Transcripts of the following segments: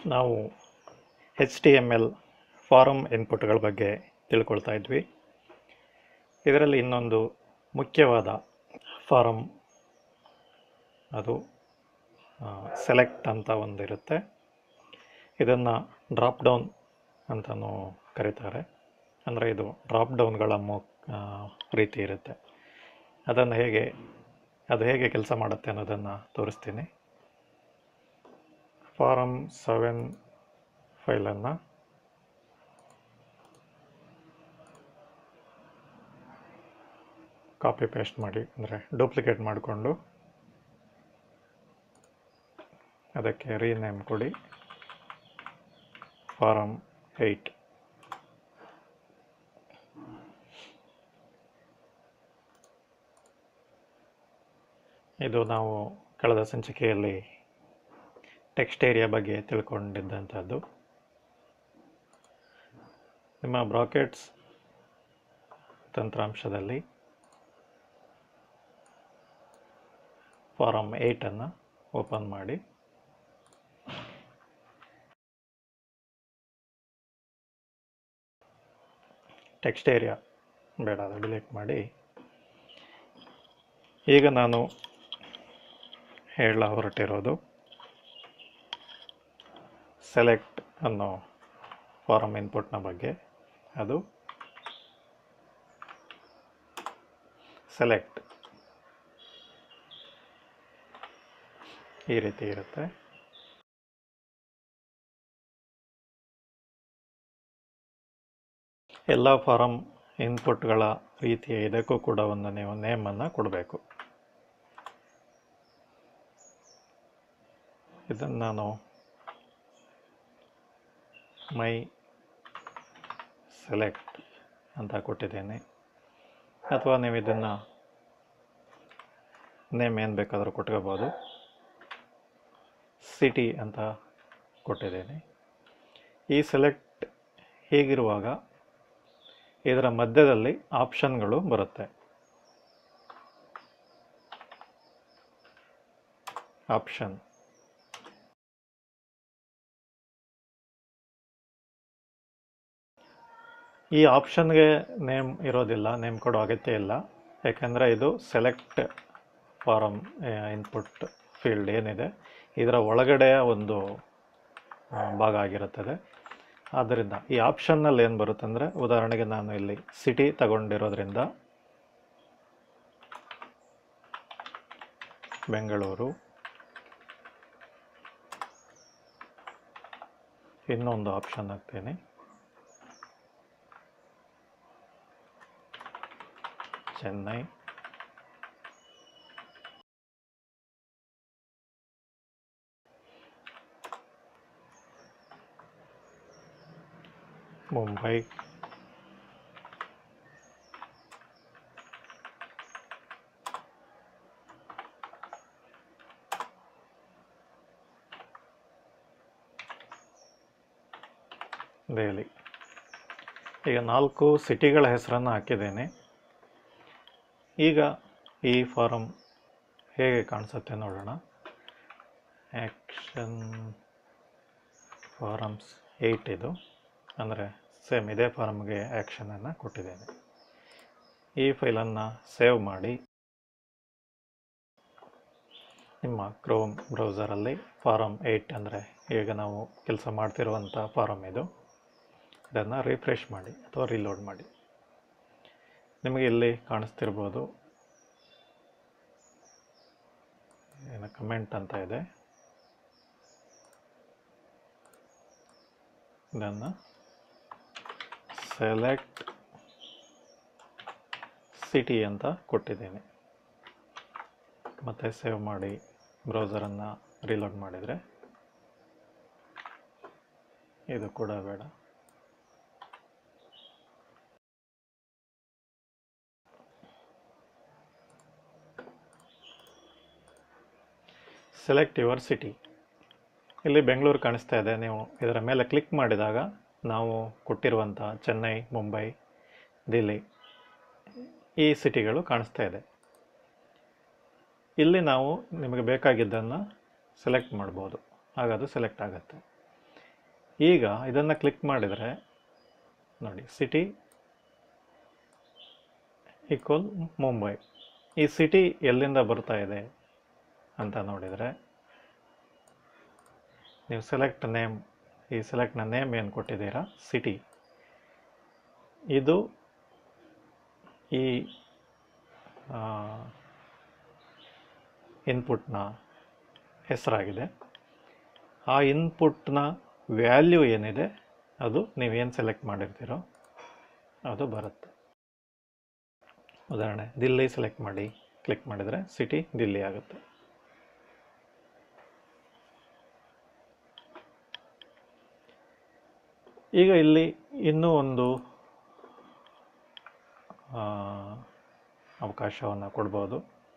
ನಾವು H T M L form ಇನ್ಪುಟ್ಗಳ ಬಗ್ಗೆ ತಿಳ್ಕೊಳ್ತಾ ಇದ್ವಿ ಇದರಲ್ಲಿ ಇನ್ನೊಂದು ಮುಖ್ಯವಾದ ಫಾರಮ್ ಅದು ಸೆಲೆಕ್ಟ್ ಅಂತ ಒಂದಿರುತ್ತೆ ಇದನ್ನು ಡ್ರಾಪ್ ಡೌನ್ ಅಂತಲೂ ಕರೀತಾರೆ ಅಂದರೆ ಇದು ಡ್ರಾಪ್ ಡೌನ್ಗಳ ಮು ಆ, ರೀತಿ ಇರುತ್ತೆ ಅದನ್ನು ಹೇಗೆ ಅದು ಹೇಗೆ ಕೆಲಸ ಮಾಡುತ್ತೆ ಅನ್ನೋದನ್ನು ತೋರಿಸ್ತೀನಿ ಫಾರಮ್ ಸೆವೆನ್ ಫೈಲನ್ನು ಕಾಪಿ ಪೇಸ್ಟ್ ಮಾಡಿ ಅಂದರೆ ಡೂಪ್ಲಿಕೇಟ್ ಮಾಡಿಕೊಂಡು ಅದಕ್ಕೆ ರೀನೇಮ್ ಕೊಡಿ ಫಾರಮ್ ಏಯ್ಟ್ ಇದು ನಾವು ಕಳೆದ ಸಂಚಿಕೆಯಲ್ಲಿ ಟೆಕ್ಸ್ಟ್ ಏರಿಯಾ ಬಗ್ಗೆ ತಿಳ್ಕೊಂಡಿದ್ದಂಥದ್ದು ನಿಮ್ಮ ಬ್ರಾಕೆಟ್ಸ್ ತಂತ್ರಾಂಶದಲ್ಲಿ ಫಾರಮ್ ಏಯ್ಟನ್ನು ಓಪನ್ ಮಾಡಿ ಟೆಕ್ಸ್ಟ್ ಏರಿಯಾ ಬೇಡ ಅದು ಡಿಲೀಟ್ ಮಾಡಿ ಈಗ ನಾನು ಹೇಳ ಹೊರಟಿರೋದು ಸೆಲೆಕ್ಟ್ ಅನ್ನೋ ಫಾರಮ್ ಇನ್ಪುಟ್ನ ಬಗ್ಗೆ ಅದು ಸೆಲೆಕ್ಟ್ ಈ ರೀತಿ ಇರುತ್ತೆ ಎಲ್ಲ ಫಾರಮ್ ಇನ್ಪುಟ್ಗಳ ರೀತಿಯ ಇದಕ್ಕೂ ಕೂಡ ಒಂದು ನೀವು ನೇಮನ್ನು ಕೊಡಬೇಕು ಇದನ್ನು ನಾನು ಮೈ ಸೆಲೆಕ್ಟ್ ಅಂತ ಕೊಟ್ಟಿದ್ದೇನೆ ಅಥವಾ ನೀವು ಇದನ್ನು ನೇಮ್ ಏನು ಬೇಕಾದರೂ ಕೊಟ್ಕೋಬೋದು ಸಿಟಿ ಅಂತ ಕೊಟ್ಟಿದ್ದೇನೆ ಈ ಸೆಲೆಕ್ಟ್ ಹೀಗಿರುವಾಗ ಇದರ ಮಧ್ಯದಲ್ಲಿ ಆಪ್ಷನ್ಗಳು ಬರುತ್ತೆ ಆಪ್ಷನ್ ಈ ಆಪ್ಷನ್ಗೆ ನೇಮ್ ಇರೋದಿಲ್ಲ ನೇಮ್ ಕೊಡೋ ಅಗತ್ಯ ಇಲ್ಲ ಯಾಕೆಂದರೆ ಇದು ಸೆಲೆಕ್ಟ್ ಫಾರಮ್ ಇನ್ಪುಟ್ ಫೀಲ್ಡ್ ಏನಿದೆ ಇದರ ಒಳಗಡೆಯ ಒಂದು ಆ, ಭಾಗ ಆಗಿರುತ್ತದೆ ಆದ್ದರಿಂದ ಈ ಆಪ್ಷನ್ನಲ್ಲಿ ಏನು ಬರುತ್ತೆ ಅಂದರೆ ಉದಾಹರಣೆಗೆ ನಾನು ಇಲ್ಲಿ ಸಿಟಿ ತಗೊಂಡಿರೋದ್ರಿಂದ ಬೆಂಗಳೂರು ಇನ್ನೊಂದು ಆಪ್ಷನ್ ಹಾಕ್ತೀನಿ ಚೆನ್ನೈ ಮುಂಬೈ ದೆಹಲಿ ಈಗ ನಾಲ್ಕು ಸಿಟಿಗಳ ಹೆಸರನ್ನು ಹಾಕಿದ್ದೇನೆ ಈಗ ಈ ಫಾರಮ್ ಹೇಗೆ ಕಾಣಿಸುತ್ತೆ ನೋಡೋಣ ಆ್ಯಕ್ಷನ್ ಫಾರಮ್ಸ್ ಏಯ್ಟ್ ಇದು ಅಂದರೆ ಸೇಮ್ ಇದೇ ಫಾರಮ್ಗೆ ಆ್ಯಕ್ಷನನ್ನು ಕೊಟ್ಟಿದ್ದೇನೆ ಈ ಫೈಲನ್ನು ಸೇವ್ ಮಾಡಿ ನಿಮ್ಮ ಕ್ರೋಮ್ ಬ್ರೌಸರಲ್ಲಿ ಫಾರಮ್ ಏಯ್ಟ್ ಅಂದರೆ ಈಗ ನಾವು ಕೆಲಸ ಮಾಡ್ತಿರುವಂಥ ಫಾರಮ್ ಇದು ಇದನ್ನು ರಿಫ್ರೆಶ್ ಮಾಡಿ ಅಥವಾ ರೀಲೋಡ್ ಮಾಡಿ ನಿಮಗೆ ಇಲ್ಲಿ ಕಾಣಿಸ್ತಿರ್ಬೋದು ಏನು ಕಮೆಂಟ್ ಅಂತ ಇದೆ ಇದನ್ನು ಸೆಲೆಕ್ಟ್ ಸಿಟಿ ಅಂತ ಕೊಟ್ಟಿದ್ದೀನಿ ಮತ್ತೆ ಸೇವ್ ಮಾಡಿ ಬ್ರೌಸರನ್ನು ರೀಲೋಡ್ ಮಾಡಿದರೆ ಇದು ಕೂಡ ಬೇಡ ಸೆಲೆಕ್ಟ್ ಯುವರ್ ಸಿಟಿ ಇಲ್ಲಿ ಬೆಂಗಳೂರು ಕಾಣಿಸ್ತಾ ಇದೆ ನೀವು ಇದರ ಮೇಲೆ ಕ್ಲಿಕ್ ಮಾಡಿದಾಗ ನಾವು ಕೊಟ್ಟಿರುವಂಥ ಚೆನ್ನೈ ಮುಂಬೈ ದಿಲ್ಲಿ ಈ ಸಿಟಿಗಳು ಕಾಣಿಸ್ತಾ ಇದೆ ಇಲ್ಲಿ ನಾವು ನಿಮಗೆ ಬೇಕಾಗಿದ್ದನ್ನು ಸೆಲೆಕ್ಟ್ ಮಾಡ್ಬೋದು ಆಗ ಅದು ಸೆಲೆಕ್ಟ್ ಆಗುತ್ತೆ ಈಗ ಇದನ್ನು ಕ್ಲಿಕ್ ಮಾಡಿದರೆ ನೋಡಿ ಸಿಟಿ ಈಕ್ವಲ್ ಮುಂಬೈ ಈ ಸಿಟಿ ಎಲ್ಲಿಂದ ಬರ್ತಾ ಇದೆ ಅಂತ ನೋಡಿದರೆ ನೀವು ಸೆಲೆಕ್ಟ್ ನೇಮ್ ಈ ಸೆಲೆಕ್ಟ್ನ ನೇಮ್ ಏನು ಕೊಟ್ಟಿದ್ದೀರಾ ಸಿಟಿ ಇದು ಈ ಇನ್ಪುಟ್ನ ಹೆಸರಾಗಿದೆ ಆ ಇನ್ಪುಟ್ನ ವ್ಯಾಲ್ಯೂ ಏನಿದೆ ಅದು ನೀವೇನು ಸೆಲೆಕ್ಟ್ ಮಾಡಿರ್ತೀರೋ ಅದು ಬರುತ್ತೆ ಉದಾಹರಣೆ ದಿಲ್ಲಿ ಸೆಲೆಕ್ಟ್ ಮಾಡಿ ಕ್ಲಿಕ್ ಮಾಡಿದರೆ ಸಿಟಿ ದಿಲ್ಲಿ ಆಗುತ್ತೆ ಈಗ ಇಲ್ಲಿ ಇನ್ನೂ ಒಂದು ಅವಕಾಶವನ್ನು ಕೊಡ್ಬೋದು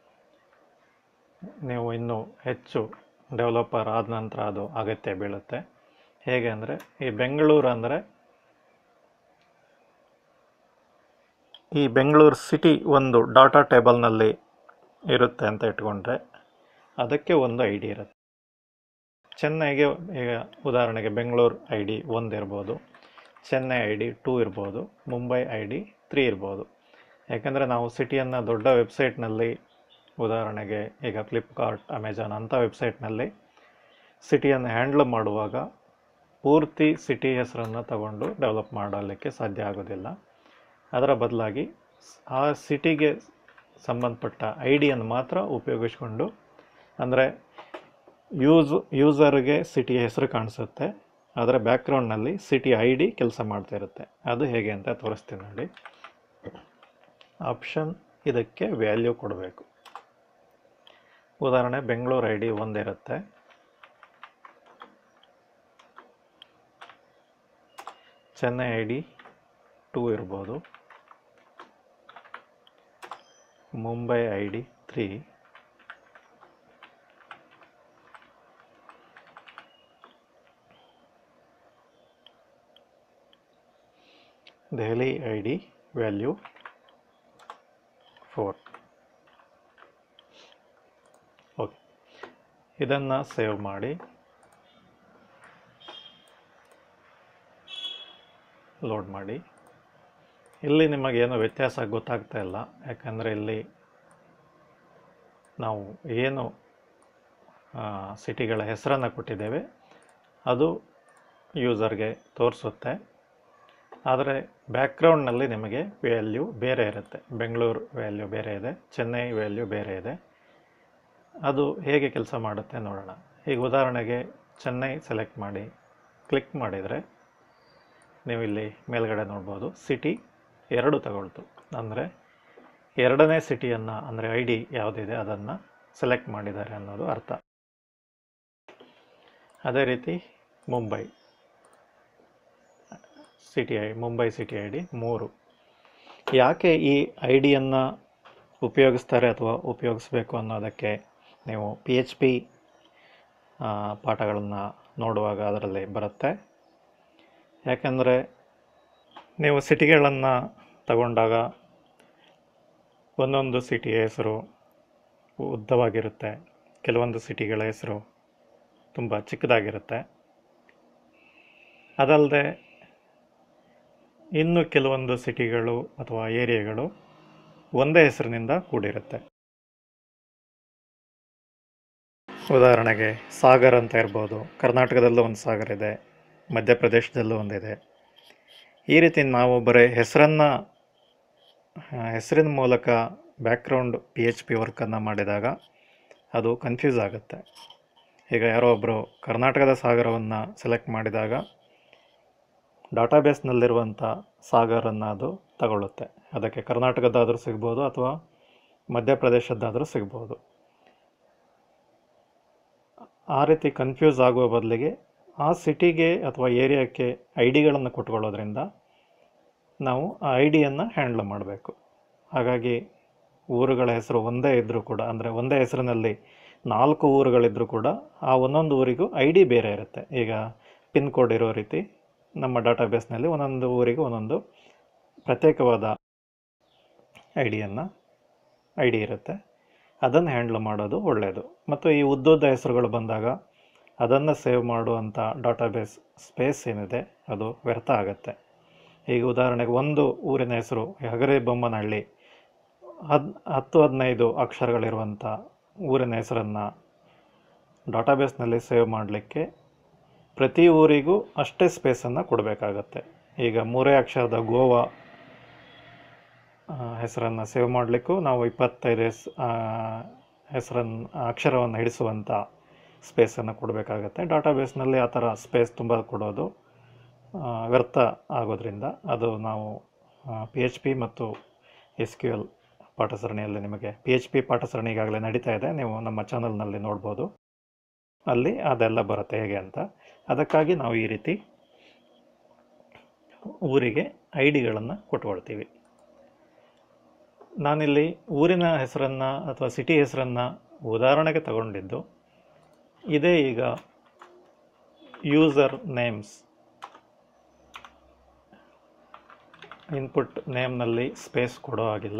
ನೀವು ಇನ್ನೂ ಹೆಚ್ಚು ಡೆವಲಪರ್ ಆದ ನಂತರ ಅದು ಅಗತ್ಯ ಬೀಳುತ್ತೆ ಹೇಗೆ ಅಂದರೆ ಈ ಬೆಂಗಳೂರು ಅಂದರೆ ಈ ಬೆಂಗಳೂರು ಸಿಟಿ ಒಂದು ಡಾಟಾ ಟೇಬಲ್ನಲ್ಲಿ ಇರುತ್ತೆ ಅಂತ ಇಟ್ಕೊಂಡ್ರೆ ಅದಕ್ಕೆ ಒಂದು ಐ ಡಿ ಇರುತ್ತೆ ಚೆನ್ನೈಗೆ ಈಗ ಉದಾಹರಣೆಗೆ ಬೆಂಗಳೂರು ಐ ಡಿ ಒಂದು ಇರ್ಬೋದು ಚೆನ್ನೈ ಐ ಡಿ ಟೂ ಇರ್ಬೋದು ಮುಂಬೈ ಐ ಡಿ ತ್ರೀ ಇರ್ಬೋದು ಯಾಕೆಂದರೆ ನಾವು ಸಿಟಿಯನ್ನು ದೊಡ್ಡ ವೆಬ್ಸೈಟ್ನಲ್ಲಿ ಉದಾಹರಣೆಗೆ ಈಗ ಫ್ಲಿಪ್ಕಾರ್ಟ್ ಅಮೆಜಾನ್ ಅಂಥ ವೆಬ್ಸೈಟ್ನಲ್ಲಿ ಸಿಟಿಯನ್ನು ಹ್ಯಾಂಡ್ಲ್ ಮಾಡುವಾಗ ಪೂರ್ತಿ ಸಿಟಿ ಹೆಸರನ್ನು ತಗೊಂಡು ಡೆವಲಪ್ ಮಾಡಲಿಕ್ಕೆ ಸಾಧ್ಯ ಆಗೋದಿಲ್ಲ ಅದರ ಬದಲಾಗಿ ಆ ಸಿಟಿಗೆ ಸಂಬಂಧಪಟ್ಟ ಐ ಡಿಯನ್ನು ಮಾತ್ರ ಉಪಯೋಗಿಸ್ಕೊಂಡು ಅಂದರೆ ಯೂಸ್ ಯೂಸರ್ಗೆ ಸಿಟಿಯ ಹೆಸರು ಕಾಣಿಸುತ್ತೆ ಅದರ ಬ್ಯಾಕ್ಗ್ರೌಂಡ್ನಲ್ಲಿ ಸಿಟಿ ಐ ಡಿ ಕೆಲಸ ಮಾಡ್ತಾ ಇರುತ್ತೆ ಅದು ಹೇಗೆ ಅಂತ ತೋರಿಸ್ತೀನಿ ನೋಡಿ ಆಪ್ಷನ್ ಇದಕ್ಕೆ ವ್ಯಾಲ್ಯೂ ಕೊಡಬೇಕು ಉದಾಹರಣೆ ಬೆಂಗಳೂರು ಐ ಡಿ ಒಂದಿರುತ್ತೆ ಚೆನ್ನೈ ಐ ಡಿ ಟೂ ಇರ್ಬೋದು Mumbai I D three Delhi I D value four okay ಇದನ್ನು ಸೇವ್ ಮಾಡಿ ಲೋಡ್ ಮಾಡಿ ಇಲ್ಲಿ ನಿಮಗೇನು ವ್ಯತ್ಯಾಸ ಗೊತ್ತಾಗ್ತಾ ಇಲ್ಲ ಯಾಕಂದರೆ ಇಲ್ಲಿ ನಾವು ಏನು ಸಿಟಿಗಳ ಹೆಸರನ್ನು ಕೊಟ್ಟಿದ್ದೇವೆ ಅದು ಯೂಸರ್ಗೆ ತೋರಿಸುತ್ತೆ ಆದರೆ ಬ್ಯಾಕ್ಗ್ರೌಂಡ್ನಲ್ಲಿ ನಿಮಗೆ ವ್ಯಾಲ್ಯೂ ಬೇರೆ ಇರುತ್ತೆ ಬೆಂಗಳೂರು ವ್ಯಾಲ್ಯೂ ಬೇರೆ ಇದೆ ಚೆನ್ನೈ ವ್ಯಾಲ್ಯೂ ಬೇರೆ ಇದೆ ಅದು ಹೇಗೆ ಕೆಲಸ ಮಾಡುತ್ತೆ ನೋಡೋಣ ಈಗ ಉದಾಹರಣೆಗೆ ಚೆನ್ನೈ ಸೆಲೆಕ್ಟ್ ಮಾಡಿ ಕ್ಲಿಕ್ ಮಾಡಿದರೆ ನೀವು ಇಲ್ಲಿ ಮೇಲ್ಗಡೆ ನೋಡ್ಬೋದು ಸಿಟಿ ಎರಡು ತಗೊಳ್ತು ಅಂದರೆ ಎರಡನೇ ಸಿಟಿಯನ್ನು ಅಂದರೆ ಐ ಡಿ ಯಾವುದಿದೆ ಅದನ್ನು ಸೆಲೆಕ್ಟ್ ಮಾಡಿದ್ದಾರೆ ಅನ್ನೋದು ಅರ್ಥ ಅದೇ ರೀತಿ Mumbai city I Mumbai city I D ಮೂರು ಯಾಕೆ ಈ ಐ ಡಿಯನ್ನು ಉಪಯೋಗಿಸ್ತಾರೆ ಅಥವಾ ಉಪಯೋಗಿಸ್ಬೇಕು ಅನ್ನೋದಕ್ಕೆ ನೀವು ಪಿ ಎಚ್ ಪಿ ಪಾಠಗಳನ್ನು ನೋಡುವಾಗ ಅದರಲ್ಲಿ ಬರುತ್ತೆ ಯಾಕೆಂದರೆ ನೀವು ಸಿಟಿಗಳನ್ನು ತಗೊಂಡಾಗ ಒಂದೊಂದು ಸಿಟಿಯ ಹೆಸರು ಉದ್ದವಾಗಿರುತ್ತೆ ಕೆಲವೊಂದು ಸಿಟಿಗಳ ಹೆಸರು ತುಂಬ ಚಿಕ್ಕದಾಗಿರುತ್ತೆ ಅದಲ್ಲದೆ ಇನ್ನು ಕೆಲವೊಂದು ಸಿಟಿಗಳು ಅಥವಾ ಏರಿಯಾಗಳು ಒಂದೇ ಹೆಸರಿನಿಂದ ಕೂಡಿರುತ್ತೆ ಉದಾಹರಣೆಗೆ ಸಾಗರ್ ಅಂತ ಇರ್ಬೋದು ಕರ್ನಾಟಕದಲ್ಲೂ ಒಂದು ಸಾಗರ್ ಇದೆ ಮಧ್ಯಪ್ರದೇಶದಲ್ಲೂ ಒಂದಿದೆ ಈ ರೀತಿ ನಾವು ಬರೀ ಹೆಸರನ್ನು ಹೆಸರಿನ ಮೂಲಕ ಬ್ಯಾಕ್ಗ್ರೌಂಡ್ ಪಿ ಎಚ್ ಪಿ ವರ್ಕನ್ನು ಮಾಡಿದಾಗ ಅದು ಕನ್ಫ್ಯೂಸ್ ಆಗುತ್ತೆ ಈಗ ಯಾರೋ ಒಬ್ಬರು ಕರ್ನಾಟಕದ ಸಾಗರವನ್ನು ಸೆಲೆಕ್ಟ್ ಮಾಡಿದಾಗ ಡಾಟಾಬೇಸ್ನಲ್ಲಿರುವಂಥ ಸಾಗರನ್ನು ಅದು ತಗೊಳ್ಳುತ್ತೆ ಅದಕ್ಕೆ ಕರ್ನಾಟಕದಾದರೂ ಸಿಗ್ಬೋದು ಅಥವಾ ಮಧ್ಯಪ್ರದೇಶದ್ದಾದರೂ ಸಿಗ್ಬೋದು ಆ ರೀತಿ ಕನ್ಫ್ಯೂಸ್ ಆಗುವ ಬದಲಿಗೆ ಆ ಸಿಟಿಗೆ ಅಥವಾ ಏರಿಯಾಕ್ಕೆ ಐ ಡಿಗಳನ್ನು ಕೊಟ್ಕೊಳ್ಳೋದ್ರಿಂದ ನಾವು ಆ ಐ ಡಿಯನ್ನು ಹ್ಯಾಂಡ್ಲ್ ಮಾಡಬೇಕು ಹಾಗಾಗಿ ಊರುಗಳ ಹೆಸರು ಒಂದೇ ಇದ್ದರೂ ಕೂಡ ಅಂದರೆ ಒಂದೇ ಹೆಸರಿನಲ್ಲಿ ನಾಲ್ಕು ಊರುಗಳಿದ್ದರೂ ಕೂಡ ಆ ಒಂದೊಂದು ಊರಿಗೂ ಐ ಡಿ ಬೇರೆ ಇರುತ್ತೆ ಈಗ ಪಿನ್ ಕೋಡ್ ಇರೋ ರೀತಿ ನಮ್ಮ ಡಾಟಾಬೇಸ್ನಲ್ಲಿ ಒಂದೊಂದು ಊರಿಗೂ ಒಂದೊಂದು ಪ್ರತ್ಯೇಕವಾದ ಐ ಡಿಯನ್ನು ಐ ಡಿ ಇರುತ್ತೆ ಅದನ್ನು ಹ್ಯಾಂಡ್ಲ್ ಮಾಡೋದು ಒಳ್ಳೆಯದು ಮತ್ತು ಈ ಉದ್ದುದ್ದ ಹೆಸರುಗಳು ಬಂದಾಗ ಅದನ್ನು ಸೇವ್ ಮಾಡುವಂಥ ಡಾಟಾಬೇಸ್ ಸ್ಪೇಸ್ ಏನಿದೆ ಅದು ವ್ಯರ್ಥ ಆಗುತ್ತೆ ಈಗ ಉದಾಹರಣೆಗೆ ಒಂದು ಊರಿನ ಹೆಸರು ಹಗರಿ ಬೊಮ್ಮನಹಳ್ಳಿ ಹದ್ ಹತ್ತು ಹದಿನೈದು ಅಕ್ಷರಗಳಿರುವಂಥ ಊರಿನ ಹೆಸರನ್ನು ಡಾಟಾಬೇಸ್ನಲ್ಲಿ ಸೇವ್ ಮಾಡಲಿಕ್ಕೆ ಪ್ರತಿ ಊರಿಗೂ ಅಷ್ಟೇ ಸ್ಪೇಸನ್ನು ಕೊಡಬೇಕಾಗತ್ತೆ ಈಗ ಮೂರೇ ಅಕ್ಷರದ ಗೋವಾ ಹೆಸರನ್ನು ಸೇವ್ ಮಾಡಲಿಕ್ಕೂ ನಾವು ಇಪ್ಪತ್ತೈದು ಹೆಸ್ ಹೆಸರನ್ನು ಅಕ್ಷರವನ್ನು ಹಿಡಿಸುವಂಥ ಸ್ಪೇಸನ್ನು ಕೊಡಬೇಕಾಗತ್ತೆ ಡಾಟಾಬೇಸ್ನಲ್ಲಿ ಆ ಥರ ಸ್ಪೇಸ್ ತುಂಬ ಕೊಡೋದು ಆ, ವ್ಯರ್ಥ ಆಗೋದ್ರಿಂದ ಅದು ನಾವು ಪಿ ಎಚ್ ಪಿ ಮತ್ತು ಎಸ್ ಕ್ಯೂ ಎಲ್ ಪಾಠಸರಣಿಯಲ್ಲಿ ನಿಮಗೆ ಪಿ ಎಚ್ ಪಿ ಪಾಠಸರಣಿ ಈಗಾಗಲೇ ನಡೀತಾ ಇದೆ ನೀವು ನಮ್ಮ ಚಾನಲ್ನಲ್ಲಿ ನೋಡ್ಬೋದು ಅಲ್ಲಿ ಅದೆಲ್ಲ ಬರುತ್ತೆ ಹೇಗೆ ಅಂತ ಅದಕ್ಕಾಗಿ ನಾವು ಈ ರೀತಿ ಊರಿಗೆ ಐ ಡಿಗಳನ್ನು ಕೊಟ್ಕೊಳ್ತೀವಿ ನಾನಿಲ್ಲಿ ಊರಿನ ಹೆಸರನ್ನು ಅಥವಾ ಸಿಟಿ ಹೆಸರನ್ನು ಉದಾಹರಣೆಗೆ ತಗೊಂಡಿದ್ದು ಇದೇ ಈಗ ಯೂಸರ್ ನೇಮ್ಸ್ ಇನ್ಪುಟ್ ನೇಮ್ನಲ್ಲಿ ಸ್ಪೇಸ್ ಕೊಡೋ ಹಾಗಿಲ್ಲ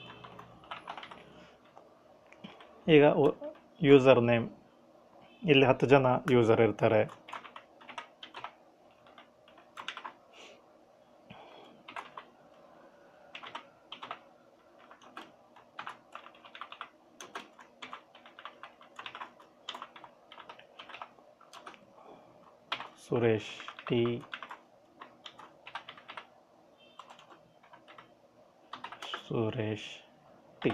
ಈಗ ಯೂಸರ್ ನೇಮ್ ಇಲ್ಲಿ ಹತ್ತು ಜನ ಯೂಸರ್ ಇರ್ತಾರೆ Suresh T Suresh T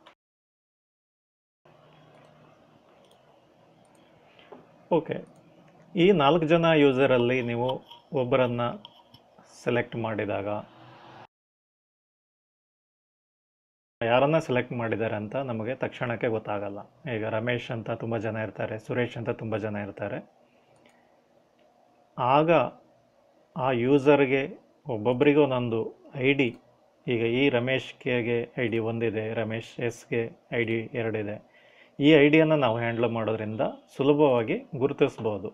okay ಈ ನಾಲ್ಕು ಜನ ಯೂಸರಲ್ಲಿ ನೀವು ಒಬ್ಬರನ್ನು ಸೆಲೆಕ್ಟ್ ಮಾಡಿದಾಗ ಯಾರನ್ನ ಸೆಲೆಕ್ಟ್ ಮಾಡಿದ್ದಾರೆ ಅಂತ ನಮಗೆ ತಕ್ಷಣಕ್ಕೆ ಗೊತ್ತಾಗಲ್ಲ ಈಗ ರಮೇಶ್ ಅಂತ ತುಂಬ ಜನ ಇರ್ತಾರೆ ಸುರೇಶ್ ಅಂತ ತುಂಬ ಜನ ಇರ್ತಾರೆ ಆಗ ಆ ಯೂಸರ್ಗೆ ಒಬ್ಬೊಬ್ಬರಿಗೂ ಒಂದೊಂದು ಐ ಡಿ ಈಗ ಈ ರಮೇಶ್ ಕೆಗೆ ಐ ಡಿ ಒಂದಿದೆ ರಮೇಶ್ ಎಸ್ಗೆ ಐ ಡಿ ಎರಡಿದೆ ಈ ಐ ಡಿಯನ್ನು ನಾವು ಹ್ಯಾಂಡ್ಲ್ ಮಾಡೋದ್ರಿಂದ ಸುಲಭವಾಗಿ ಗುರುತಿಸ್ಬೋದು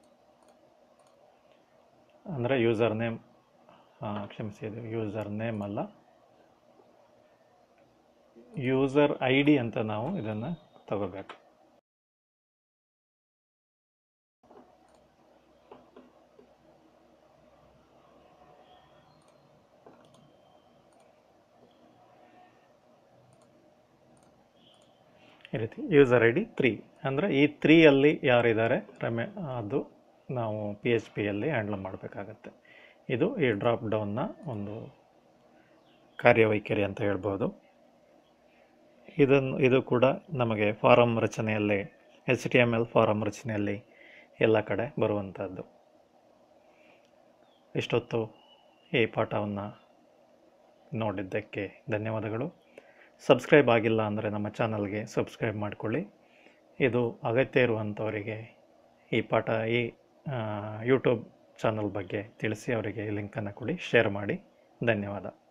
ಅಂದರೆ ಯೂಸರ್ ನೇಮ್ ಕ್ಷಮಿಸಿ ಇದು ಯೂಸರ್ ನೇಮ್ ಅಲ್ಲ ಯೂಸರ್ ಐ ಡಿ ಅಂತ ನಾವು ಇದನ್ನು ತಗೋಬೇಕು ಈ ರೀತಿ ಯೂಸರ್ ಐ ಡಿ ತ್ರೀ ಅಂದರೆ ಈ ತ್ರೀಯಲ್ಲಿ ಯಾರಿದ್ದಾರೆ ರಮೇ ಅದು ನಾವು ಪಿ ಎಚ್ ಪಿಯಲ್ಲಿ ಹ್ಯಾಂಡ್ಲ್ ಮಾಡಬೇಕಾಗತ್ತೆ ಇದು ಈ ಡ್ರಾಪ್ ಡೌನ್ನ ಒಂದು ಕಾರ್ಯವೈಖರಿ ಅಂತ ಹೇಳ್ಬೋದು ಇದನ್ನು ಇದು ಕೂಡ ನಮಗೆ ಫಾರಂ ರಚನೆಯಲ್ಲಿ H T M L form ರಚನೆಯಲ್ಲಿ ಎಲ್ಲ ಕಡೆ ಬರುವಂಥದ್ದು ಇಷ್ಟೊತ್ತು ಈ ಪಾಠವನ್ನು ನೋಡಿದ್ದಕ್ಕೆ ಧನ್ಯವಾದಗಳು ಸಬ್ಸ್ಕ್ರೈಬ್ ಆಗಿಲ್ಲ ಅಂದರೆ ನಮ್ಮ ಚಾನಲ್ಗೆ ಸಬ್ಸ್ಕ್ರೈಬ್ ಮಾಡಿಕೊಳ್ಳಿ ಇದು ಅಗತ್ಯ ಇರುವಂಥವರಿಗೆ ಈ ಪಾಠ ಈ ಯೂಟ್ಯೂಬ್ ಚಾನಲ್ ಬಗ್ಗೆ ತಿಳಿಸಿ ಅವರಿಗೆ ಲಿಂಕನ್ನು ಕೊಡಿ ಶೇರ್ ಮಾಡಿ ಧನ್ಯವಾದ